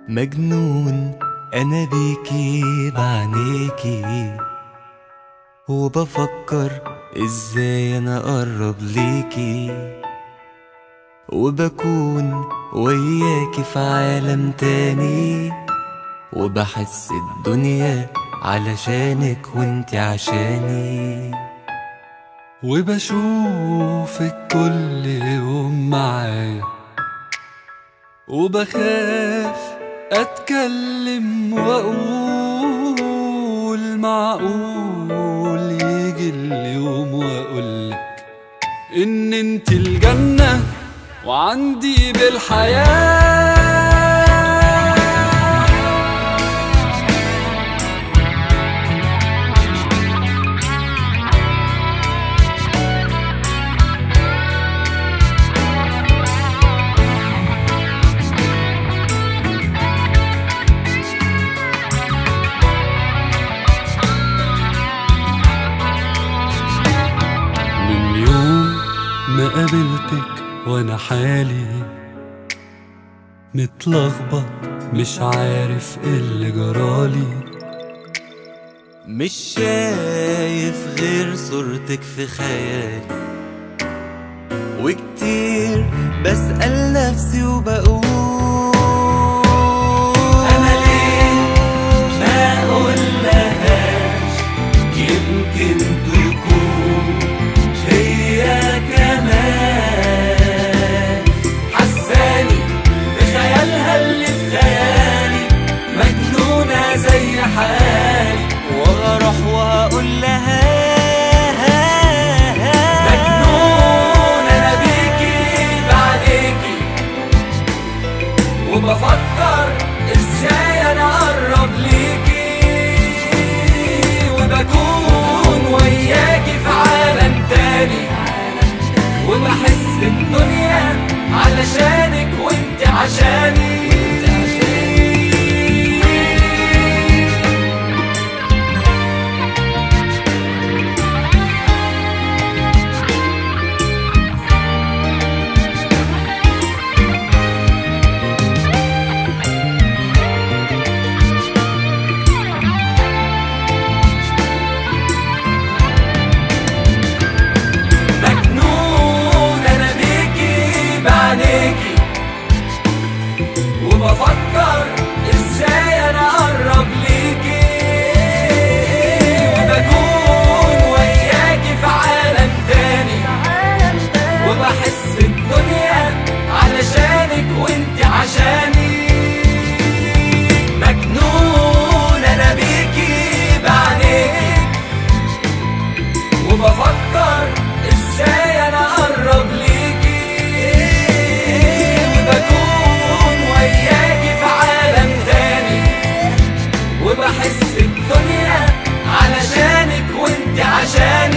مجنون انا بيكي بعينيكي وبفكر ازاي انا اقرب ليكي وبكون وياكي في عالم تاني وبحس الدنيا علشانك وانتي عشاني وبشوفك كل يوم معايا وبخاف اتكلم واقول معقول يجي اليوم واقولك ان انت الجنة وعندي بالحياة من يوم ما قابلتك وانا حالي متلخبط مش عارف ايه اللي جرالي مش شايف غير صورتك في خيالي وكتير بسأل نفسي وبقول أنا ليه ما أقولهاش يمكن تكون هي كمان حساني في خيالها اللي في خيالي مجنونة زي حالي وأروح وأقول لها مجنون أنا بيكي بعديكي وبفكر ازاي انا اقرب ليكي وبكون وياكي في عالم تاني وبحس الدنيا علشانك وانت عشاني مجنون انا بيكي بعينيكي وبفكر ازاي انا اقرب ليكي وبكون وياكي في عالم تاني وبحس الدنيا علشانك وانت عشاني مجنون انا بيكي بعينيكي وبفكر ازاي انا اقرب ليكي وبكون وياكي في عالم تاني وبحس الدنيا علشانك وانت عشاني